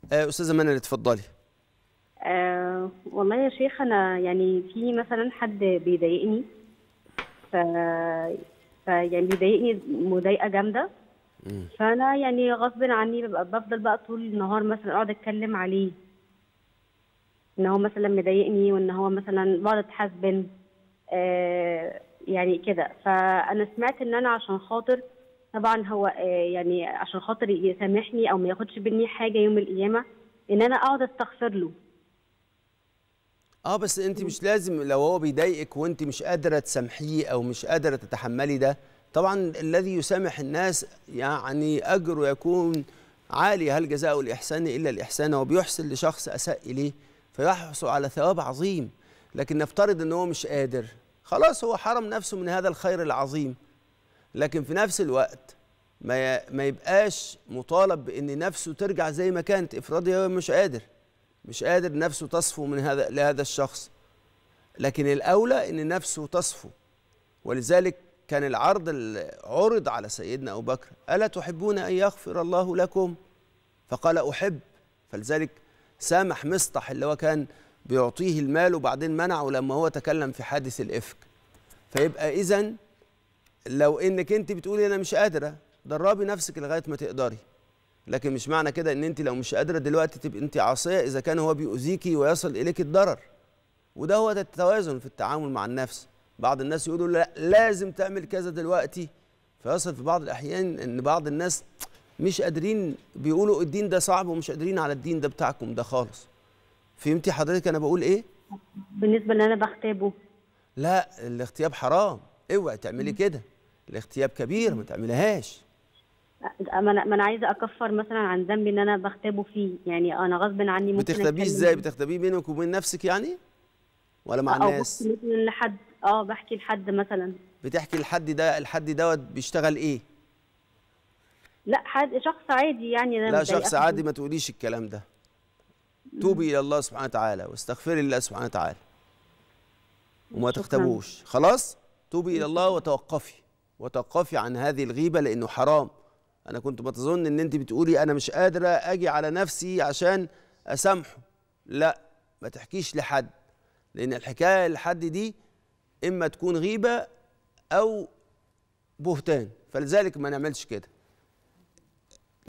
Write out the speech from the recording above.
آه، استاذه منى اتفضلي آه والله يا شيخ انا يعني في مثلا حد بيضايقني ف... ف يعني بيضايقني مضايقه جامده فانا يعني غصب عني ببقى بفضل بقى طول النهار مثلا اقعد اتكلم عليه ان هو مثلا مضايقني وان هو مثلا بقعد اتحاسبن آه يعني كده فانا سمعت ان انا عشان خاطر طبعا هو آه يعني عشان خاطر يسامحني او ما ياخدش مني حاجه يوم القيامه ان انا اقعد استغفر له اه بس انت مش لازم لو هو بيضايقك وانت مش قادره تسامحيه او مش قادره تتحملي ده طبعا الذي يسامح الناس يعني اجره يكون عالي هل جزاء الاحسان الا الاحسان هو بيحسن لشخص اساء اليه فيحصل على ثواب عظيم لكن نفترض ان هو مش قادر خلاص هو حرم نفسه من هذا الخير العظيم لكن في نفس الوقت ما ما يبقاش مطالب بان نفسه ترجع زي ما كانت افرضي هو مش قادر مش قادر نفسه تصفو من هذا لهذا الشخص لكن الاولى ان نفسه تصفو ولذلك كان العرض اللي عرض على سيدنا ابو بكر الا تحبون ان يغفر الله لكم فقال احب فلذلك سامح مصطح اللي هو كان بيعطيه المال وبعدين منعه لما هو تكلم في حادث الافك فيبقى اذا لو انك انت بتقولي انا مش قادره دربي نفسك لغايه ما تقدري لكن مش معنى كده ان انت لو مش قادره دلوقتي تبقى انت عاصيه اذا كان هو بيؤذيكي ويصل اليك الضرر وده هو ده التوازن في التعامل مع النفس بعض الناس يقولوا لا لازم تعمل كذا دلوقتي فيصل في بعض الاحيان ان بعض الناس مش قادرين بيقولوا الدين ده صعب ومش قادرين على الدين ده بتاعكم ده خالص فهمتي حضرتك انا بقول ايه بالنسبه ان انا بغتابه لا الاغتياب حرام اوعي تعملي كده الاغتياب كبير ما تعملهاش ما انا ما انا عايزه اكفر مثلا عن ذنب ان انا بغتابه فيه يعني انا غصب عني ممكن بتغتابيه أتكلم- ازاي بتغتابيه بينك وبين نفسك يعني ولا مع او الناس بحكي مثلا لحد اه بحكي لحد مثلا بتحكي الحد ده الحد دوت بيشتغل ايه لا حد شخص عادي يعني انا لا متضايقة شخص منه. عادي ما تقوليش الكلام ده توبي الى الله سبحانه وتعالى واستغفري الله سبحانه وتعالى وما شكراً. تغتابوش خلاص توبي الى الله وتوقفي وتوقفي عن هذه الغيبه لانه حرام انا كنت بتظن ان انت بتقولي انا مش قادره اجي على نفسي عشان اسامحه لا ما تحكيش لحد لان الحكايه لحد دي اما تكون غيبه او بهتان فلذلك ما نعملش كده